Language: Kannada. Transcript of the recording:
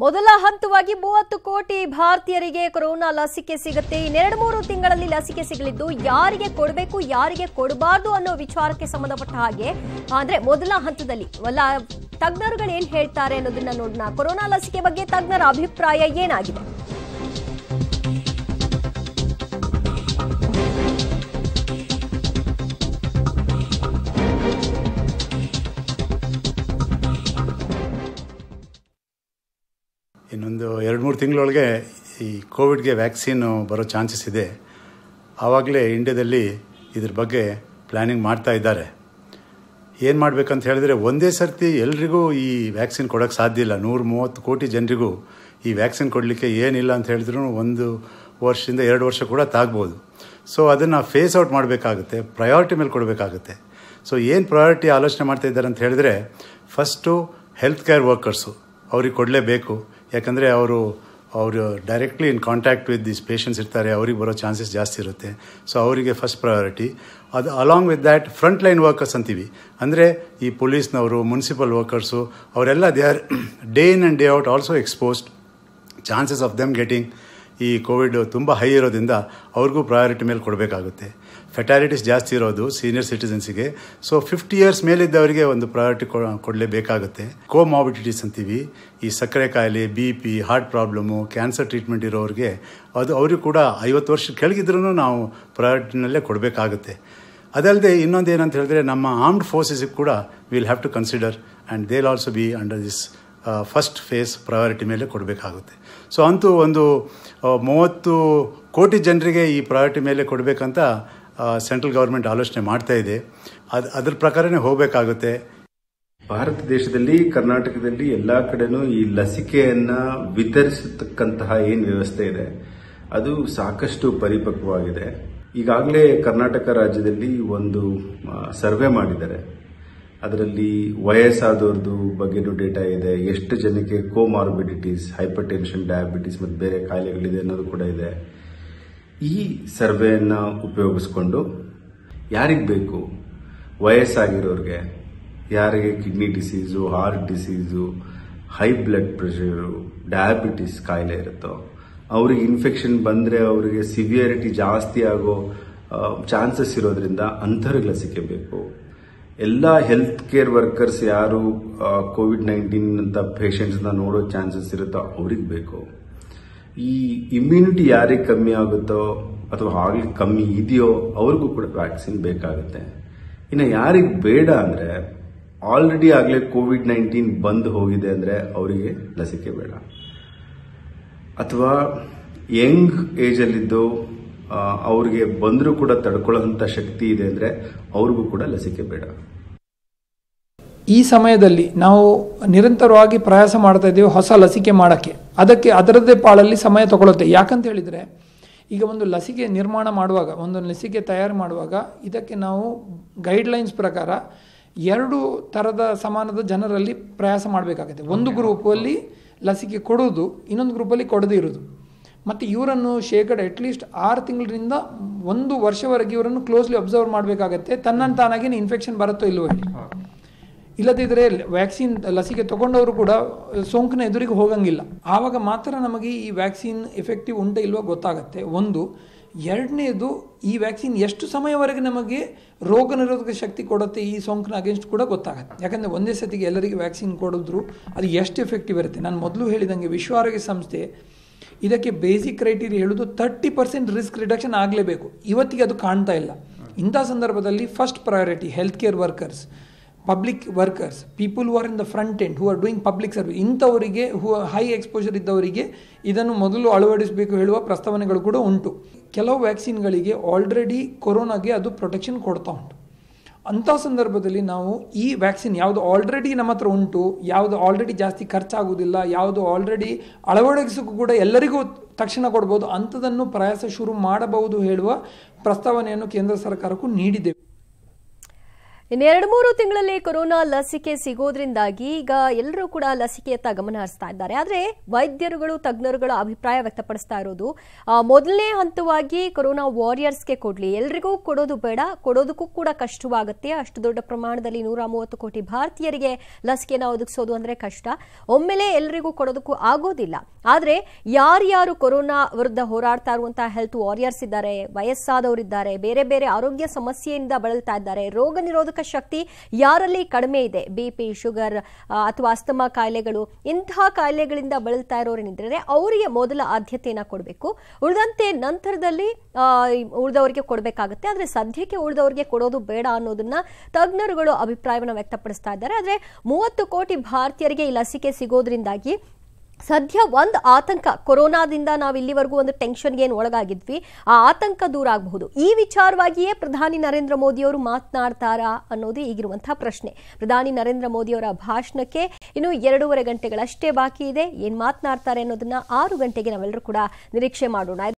ಮೊದಲ ಹಂತವಾಗಿ ಮೂವತ್ತು ಕೋಟಿ ಭಾರತೀಯರಿಗೆ ಕೊರೋನಾ ಲಸಿಕೆ ಸಿಗುತ್ತೆ ಇನ್ನೆರಡು ಮೂರು ತಿಂಗಳಲ್ಲಿ ಲಸಿಕೆ ಸಿಗಲಿದ್ದು ಯಾರಿಗೆ ಕೊಡಬೇಕು ಯಾರಿಗೆ ಕೊಡಬಾರ್ದು ಅನ್ನೋ ವಿಚಾರಕ್ಕೆ ಸಂಬಂಧಪಟ್ಟ ಹಾಗೆ ಅಂದ್ರೆ ಮೊದಲ ಹಂತದಲ್ಲಿ ವಲ್ಲ ತಜ್ಞರುಗಳು ಏನ್ ಹೇಳ್ತಾರೆ ಅನ್ನೋದನ್ನ ನೋಡೋಣ ಕೊರೋನಾ ಲಸಿಕೆ ಬಗ್ಗೆ ತಜ್ಞರ ಅಭಿಪ್ರಾಯ ಏನಾಗಿದೆ ಇನ್ನೊಂದು ಎರಡು ಮೂರು ತಿಂಗಳೊಳಗೆ ಈ ಕೋವಿಡ್ಗೆ ವ್ಯಾಕ್ಸಿನ್ ಬರೋ ಚಾನ್ಸಸ್ ಇದೆ ಆವಾಗಲೇ ಇಂಡ್ಯಾದಲ್ಲಿ ಇದ್ರ ಬಗ್ಗೆ ಪ್ಲ್ಯಾನಿಂಗ್ ಮಾಡ್ತಾ ಇದ್ದಾರೆ ಏನು ಮಾಡಬೇಕಂತ ಹೇಳಿದ್ರೆ ಒಂದೇ ಸರ್ತಿ ಎಲ್ರಿಗೂ ಈ ವ್ಯಾಕ್ಸಿನ್ ಕೊಡೋಕ್ಕೆ ಸಾಧ್ಯ ಇಲ್ಲ ನೂರು ಮೂವತ್ತು ಕೋಟಿ ಜನರಿಗೂ ಈ ವ್ಯಾಕ್ಸಿನ್ ಕೊಡಲಿಕ್ಕೆ ಏನಿಲ್ಲ ಅಂತ ಹೇಳಿದ್ರು ಒಂದು ವರ್ಷದಿಂದ ಎರಡು ವರ್ಷ ಕೂಡ ತಾಗ್ಬೋದು ಸೊ ಅದನ್ನು ಫೇಸ್ ಔಟ್ ಮಾಡಬೇಕಾಗುತ್ತೆ ಪ್ರಯಾರಿಟಿ ಮೇಲೆ ಕೊಡಬೇಕಾಗುತ್ತೆ ಸೊ ಏನು ಪ್ರಯಾರಿಟಿ ಆಲೋಚನೆ ಮಾಡ್ತಾ ಇದ್ದಾರೆ ಅಂತ ಹೇಳಿದ್ರೆ ಫಸ್ಟು ಹೆಲ್ತ್ ಕೇರ್ ವರ್ಕರ್ಸು ಅವ್ರಿಗೆ ಕೊಡಲೇಬೇಕು ಯಾಕಂದರೆ ಅವರು ಅವರು directly in contact with these patients ಇರ್ತಾರೆ ಅವ್ರಿಗೆ ಬರೋ ಚಾನ್ಸಸ್ ಜಾಸ್ತಿ ಇರುತ್ತೆ ಸೊ ಅವರಿಗೆ ಫಸ್ಟ್ ಪ್ರಯಾರಿಟಿ ಅದು along with that front line workers ಅಂತೀವಿ ಅಂದರೆ ಈ ಪೊಲೀಸ್ನವರು ಮುನ್ಸಿಪಲ್ ವರ್ಕರ್ಸು ಅವರೆಲ್ಲ they are day in and day out also exposed chances of them getting ಈ ಕೋವಿಡ್ ತುಂಬ ಹೈ ಇರೋದ್ರಿಂದ ಅವ್ರಿಗೂ ಪ್ರಯಾರಿಟಿ ಮೇಲೆ ಕೊಡಬೇಕಾಗುತ್ತೆ ಫೆಟಾಲಿಟೀಸ್ ಜಾಸ್ತಿ ಇರೋದು ಸೀನಿಯರ್ ಸಿಟಿಸನ್ಸಿಗೆ ಸೊ ಫಿಫ್ಟಿ ಇಯರ್ಸ್ ಮೇಲಿದ್ದವರಿಗೆ ಒಂದು ಪ್ರಯಾರಿಟಿ ಕೊಡಲೇಬೇಕಾಗುತ್ತೆ ಕೋಮಾಬಿಡಿಟೀಸ್ ಅಂತೀವಿ ಈ ಸಕ್ಕರೆ ಕಾಯಿಲೆ B P heart problem cancer treatment ಇರೋರಿಗೆ ಅದು ಅವ್ರಿಗೆ ಕೂಡ ಐವತ್ತು ವರ್ಷ ಕೆಳಗಿದ್ರೂ ನಾವು ಪ್ರಯಾರಿಟಿನಲ್ಲೇ ಕೊಡಬೇಕಾಗುತ್ತೆ ಅದಲ್ಲದೆ ಇನ್ನೊಂದು ಏನಂತ ಹೇಳಿದ್ರೆ ನಮ್ಮ ಆರ್ಮ್ಡ್ ಫೋರ್ಸಸ್ಗೆ ಕೂಡ will have to consider and they'll also be under this first phase priority ಮೇಲೆ ಕೊಡಬೇಕಾಗುತ್ತೆ ಸೊ ಅಂತೂ ಒಂದು ಮೂವತ್ತು ಕೋಟಿ ಜನರಿಗೆ ಈ ಪ್ರಯಾರಿಟಿ ಮೇಲೆ ಕೊಡಬೇಕಂತ ಸೆಂಟ್ರಲ್ ಗೌರ್ಮೆಂಟ್ ಆಲೋಚನೆ ಮಾಡ್ತಾ ಇದೆ ಅದು ಅದ್ರ ಪ್ರಕಾರನೇ ಹೋಗಬೇಕಾಗುತ್ತೆ ಭಾರತ ದೇಶದಲ್ಲಿ ಕರ್ನಾಟಕದಲ್ಲಿ ಎಲ್ಲಾ ಕಡೆನೂ ಈ ಲಸಿಕೆಯನ್ನ ವಿತರಿಸತಕ್ಕಂತಹ ಏನ್ ವ್ಯವಸ್ಥೆ ಇದೆ ಅದು ಸಾಕಷ್ಟು ಪರಿಪಕ್ವವಾಗಿದೆ ಈಗಾಗಲೇ ಕರ್ನಾಟಕ ರಾಜ್ಯದಲ್ಲಿ ಒಂದು ಸರ್ವೆ ಮಾಡಿದ್ದಾರೆ ಅದರಲ್ಲಿ ವಯಸ್ಸಾದವ್ರದ್ದು ಬಗ್ಗೆನೂ ಡೇಟಾ ಇದೆ ಎಷ್ಟು ಜನಕ್ಕೆ ಕೋಮಾರ್ಬಿಡಿಟೀಸ್ ಹೈಪರ್ ಟೆನ್ಷನ್ ಡಯಾಬಿಟಿಸ್ ಮತ್ತು ಬೇರೆ ಕಾಯಿಲೆಗಳಿದೆ ಅನ್ನೋದು ಕೂಡ ಇದೆ ಈ ಸರ್ವೆಯನ್ನ ಉಪಯೋಗಿಸ್ಕೊಂಡು ಯಾರಿಗೆ ಬೇಕು ವಯಸ್ಸಾಗಿರೋರಿಗೆ ಯಾರಿಗೆ kidney disease heart disease high blood pressure diabetes ಕಾಯಿಲೆ ಇರುತ್ತೋ ಅವ್ರಿಗೆ ಇನ್ಫೆಕ್ಷನ್ ಬಂದರೆ ಅವರಿಗೆ ಸಿವಿಯರಿಟಿ ಜಾಸ್ತಿ ಆಗೋ ಚಾನ್ಸಸ್ ಇರೋದ್ರಿಂದ ಅಂಥವ್ರಿಗೆ ಲಸಿಕೆ ಬೇಕು ಎಲ್ಲ ಹೆಲ್ತ್ ಕೇರ್ ವರ್ಕರ್ಸ್ ಯಾರು ಕೋವಿಡ್ ನೈನ್ಟೀನ್ ಅಂತ ಪೇಷಂಟ್ಸ್ನ ನೋಡೋ ಚಾನ್ಸಸ್ ಇರುತ್ತೋ ಅವ್ರಿಗೆ ಬೇಕು ಈ ಇಮ್ಯುನಿಟಿ ಯಾರಿಗೆ ಕಮ್ಮಿ ಆಗುತ್ತೋ ಅಥವಾ ಆಗಲಿ ಕಮ್ಮಿ ಇದೆಯೋ ಅವ್ರಿಗೂ ಕೂಡ ವ್ಯಾಕ್ಸಿನ್ ಬೇಕಾಗುತ್ತೆ ಇನ್ನು ಯಾರಿಗೆ ಬೇಡ ಅಂದರೆ ಆಲ್ರೆಡಿ ಆಗಲೇ ಕೋವಿಡ್ ನೈನ್ಟೀನ್ ಬಂದು ಹೋಗಿದೆ ಅಂದರೆ ಅವರಿಗೆ ಲಸಿಕೆ ಬೇಡ ಅಥವಾ ಯಂಗ್ ಏಜಲ್ಲಿದ್ದು ಅವ್ರಿಗೆ ಬಂದರೂ ಕೂಡ ತಡ್ಕೊಳ್ಳೋಂಥ ಶಕ್ತಿ ಇದೆ ಅಂದರೆ ಅವ್ರಿಗೂ ಕೂಡ ಲಸಿಕೆ ಬೇಡ ಈ ಸಮಯದಲ್ಲಿ ನಾವು ನಿರಂತರವಾಗಿ ಪ್ರಯಾಸ ಮಾಡ್ತಾ ಇದ್ದೀವಿ ಹೊಸ ಲಸಿಕೆ ಮಾಡೋಕ್ಕೆ ಅದಕ್ಕೆ ಅದರದ್ದೇ ಪಾಳಲ್ಲಿ ಸಮಯ ತಗೊಳುತ್ತೆ ಯಾಕಂತ ಹೇಳಿದರೆ ಈಗ ಒಂದು ಲಸಿಕೆ ನಿರ್ಮಾಣ ಮಾಡುವಾಗ ಒಂದು ಲಸಿಕೆ ತಯಾರು ಮಾಡುವಾಗ ಇದಕ್ಕೆ ನಾವು ಗೈಡ್ಲೈನ್ಸ್ ಪ್ರಕಾರ ಎರಡು ಥರದ ಸಮಾನದ ಜನರಲ್ಲಿ ಪ್ರಯಾಸ ಮಾಡಬೇಕಾಗುತ್ತೆ ಒಂದು ಗ್ರೂಪಲ್ಲಿ ಲಸಿಕೆ ಕೊಡೋದು ಇನ್ನೊಂದು ಗ್ರೂಪಲ್ಲಿ ಕೊಡದೇ ಇರೋದು ಮತ್ತು ಇವರನ್ನು ಶೇಕಡ ಅಟ್ಲೀಸ್ಟ್ ಆರು ತಿಂಗಳಿಂದ ಒಂದು ವರ್ಷವರೆಗೆ ಇವರನ್ನು ಕ್ಲೋಸ್ಲಿ ಅಬ್ಸರ್ವ್ ಮಾಡಬೇಕಾಗತ್ತೆ ತನ್ನಂತಾನಾಗಿ ಇನ್ಫೆಕ್ಷನ್ ಬರುತ್ತೋ ಇಲ್ಲವೋ ಹೇಳಿ ಇಲ್ಲದಿದ್ದರೆ ವ್ಯಾಕ್ಸಿನ್ ಲಸಿಕೆ ತಗೊಂಡವರು ಕೂಡ ಸೋಂಕಿನ ಎದುರಿಗೆ ಹೋಗಂಗಿಲ್ಲ ಆವಾಗ ಮಾತ್ರ ನಮಗೆ ಈ ವ್ಯಾಕ್ಸಿನ್ ಎಫೆಕ್ಟಿವ್ ಉಂಟ ಇಲ್ವೋ ಗೊತ್ತಾಗುತ್ತೆ ಒಂದು ಎರಡನೇದು ಈ ವ್ಯಾಕ್ಸಿನ್ ಎಷ್ಟು ಸಮಯವರೆಗೆ ನಮಗೆ ರೋಗ ನಿರೋಧಕ ಶಕ್ತಿ ಕೊಡುತ್ತೆ ಈ ಸೋಂಕಿನ ಅಗೇನ್ಸ್ಟ್ ಕೂಡ ಗೊತ್ತಾಗುತ್ತೆ ಯಾಕಂದರೆ ಒಂದೇ ಸತಿಗೆ ಎಲ್ಲರಿಗೆ ವ್ಯಾಕ್ಸಿನ್ ಕೊಡಿದ್ರು ಅದು ಎಷ್ಟು ಎಫೆಕ್ಟಿವ್ ಇರುತ್ತೆ ನಾನು ಮೊದಲು ಹೇಳಿದಂಗೆ ವಿಶ್ವ ಆರೋಗ್ಯ ಸಂಸ್ಥೆ ಇದಕ್ಕೆ ಬೇಸಿಕ್ ಕ್ರೈಟೀರಿಯಾ ಹೇಳೋದು ತರ್ಟಿ ಪರ್ಸೆಂಟ್ ರಿಸ್ಕ್ ರಿಡಕ್ಷನ್ ಆಗಲೇಬೇಕು ಇವತ್ತಿಗೆ ಅದು ಕಾಣ್ತಾ ಇಲ್ಲ ಇಂಥ ಸಂದರ್ಭದಲ್ಲಿ first priority health care workers public workers people who are in the front end who are doing public service ಇಂಥವರಿಗೆ ಹೂ ಹೈ ಎಕ್ಸ್ಪೋಜರ್ ಇದ್ದವರಿಗೆ ಇದನ್ನು ಮೊದಲು ಅಳವಡಿಸಬೇಕು ಹೇಳುವ ಪ್ರಸ್ತಾವನೆಗಳು ಕೂಡ ಉಂಟು ಕೆಲವು ವ್ಯಾಕ್ಸಿನ್ಗಳಿಗೆ ಆಲ್ರೆಡಿ ಕೊರೋನಾಗೆ ಅದು ಪ್ರೊಟೆಕ್ಷನ್ ಕೊಡ್ತಾ ಉಂಟು ಅಂಥ ಸಂದರ್ಭದಲ್ಲಿ ನಾವು ಈ ವ್ಯಾಕ್ಸಿನ್ ಯಾವುದು ಆಲ್ರೆಡಿ ನಮ್ಮ ಹತ್ರ ಉಂಟು ಯಾವುದು ಆಲ್ರೆಡಿ ಜಾಸ್ತಿ ಖರ್ಚಾಗುವುದಿಲ್ಲ ಯಾವುದು ಆಲ್ರೆಡಿ ಅಳವಡಿಸೋಕ್ಕೂ ಕೂಡ ಎಲ್ಲರಿಗೂ ತಕ್ಷಣ ಕೊಡ್ಬೋದು ಅಂಥದನ್ನು ಪ್ರಯಾಸ ಶುರು ಮಾಡಬಹುದು ಹೇಳುವ ಪ್ರಸ್ತಾವನೆಯನ್ನು ಕೇಂದ್ರ ಸರ್ಕಾರಕ್ಕೂ ನೀಡಿದ್ದೇವೆ ಇನ್ನು ಎರಡು ಮೂರು ತಿಂಗಳಲ್ಲಿ ಕೊರೋನಾ ಲಸಿಕೆ ಸಿಗೋದ್ರಿಂದಾಗಿ ಈಗ ಎಲ್ಲರೂ ಕೂಡ ಲಸಿಕೆಯತ್ತ ಗಮನ ಹರಿಸ್ತಾ ಇದ್ದಾರೆ ಆದರೆ ವೈದ್ಯರುಗಳು ತಜ್ಞರುಗಳ ಅಭಿಪ್ರಾಯ ವ್ಯಕ್ತಪಡಿಸ್ತಾ ಇರೋದು ಆ, ಮೊದಲನೇ ಹಂತವಾಗಿ ಕೊರೋನಾ ವಾರಿಯರ್ಸ್ಗೆ ಕೊಡ್ಲಿ ಎಲ್ರಿಗೂ ಕೊಡೋದು ಬೇಡ ಕೊಡೋದಕ್ಕೂ ಕೂಡ ಕಷ್ಟವಾಗುತ್ತೆ ಅಷ್ಟು ದೊಡ್ಡ ಪ್ರಮಾಣದಲ್ಲಿ ನೂರ ಮೂವತ್ತು ಕೋಟಿ ಭಾರತೀಯರಿಗೆ ಲಸಿಕೆನ ಒದಗಿಸೋದು ಅಂದ್ರೆ ಕಷ್ಟ ಒಮ್ಮೆಲೆ ಎಲ್ರಿಗೂ ಕೊಡೋದಕ್ಕೂ ಆಗೋದಿಲ್ಲ ಆದ್ರೆ ಯಾರ್ಯಾರು ಕೊರೋನಾ ವಿರುದ್ಧ ಹೋರಾಡ್ತಾ ಇರುವಂತಹ ಹೆಲ್ತ್ ವಾರಿಯರ್ಸ್ ಇದ್ದಾರೆ ವಯಸ್ಸಾದವರಿದ್ದಾರೆ ಬೇರೆ ಬೇರೆ ಆರೋಗ್ಯ ಸಮಸ್ಯೆಯಿಂದ ಬಳಲ್ತಾ ಇದ್ದಾರೆ ರೋಗ ನಿರೋಧಕ ಶಕ್ತಿ ಯಾರಲ್ಲಿ ಕಡಿಮೆ ಇದೆ ಬಿ ಪಿ ಶುಗರ್ ಅಥವಾ ಅಸ್ತಮಾ ಕಾಯಿಲೆಗಳು ಇಂತಹ ಕಾಯಿಲೆಗಳಿಂದ ಬಳಲ್ತಾ ಇರೋರೇನಿದ್ರೆ ಅವರಿಗೆ ಮೊದಲ ಆದ್ಯತೆಯನ್ನ ಕೊಡಬೇಕು ಉಳಿದಂತೆ ನಂತರದಲ್ಲಿ ಆ, ಉಳಿದವರಿಗೆ ಕೊಡಬೇಕಾಗುತ್ತೆ ಆದರೆ ಸದ್ಯಕ್ಕೆ ಉಳಿದವರಿಗೆ ಕೊಡೋದು ಬೇಡ ಅನ್ನೋದನ್ನ ತಜ್ಞರುಗಳು ಅಭಿಪ್ರಾಯವನ್ನು ವ್ಯಕ್ತಪಡಿಸ್ತಾ ಇದ್ದಾರೆ ಆದರೆ ಮೂವತ್ತು ಕೋಟಿ ಭಾರತೀಯರಿಗೆ ಈ ಲಸಿಕೆ ಸಿಗೋದ್ರಿಂದಾಗಿ ಸದ್ಯ ಒಂದು ಆತಂಕ ಕೊರೋನಾದಿಂದ ನಾವು ಇಲ್ಲಿವರೆಗೂ ಒಂದು ಟೆನ್ಷನ್ಗೆ ಏನು ಒಳಗಾಗಿದ್ವಿ ಆ ಆತಂಕ ದೂರ ಆಗಬಹುದು ಈ ವಿಚಾರವಾಗಿಯೇ ಪ್ರಧಾನಿ ನರೇಂದ್ರ ಮೋದಿಯವರು ಮಾತನಾಡ್ತಾರಾ ಅನ್ನೋದು ಈಗಿರುವಂತಹ ಪ್ರಶ್ನೆ ಪ್ರಧಾನಿ ನರೇಂದ್ರ ಮೋದಿಯವರ ಭಾಷಣಕ್ಕೆ ಇನ್ನು ಎರಡೂವರೆ ಗಂಟೆಗಳಷ್ಟೇ ಬಾಕಿ ಇದೆ ಏನ್ ಮಾತನಾಡ್ತಾರೆ ಅನ್ನೋದನ್ನ ಆರು ಗಂಟೆಗೆ ನಾವೆಲ್ಲರೂ ಕೂಡ ನಿರೀಕ್ಷೆ ಮಾಡೋಣ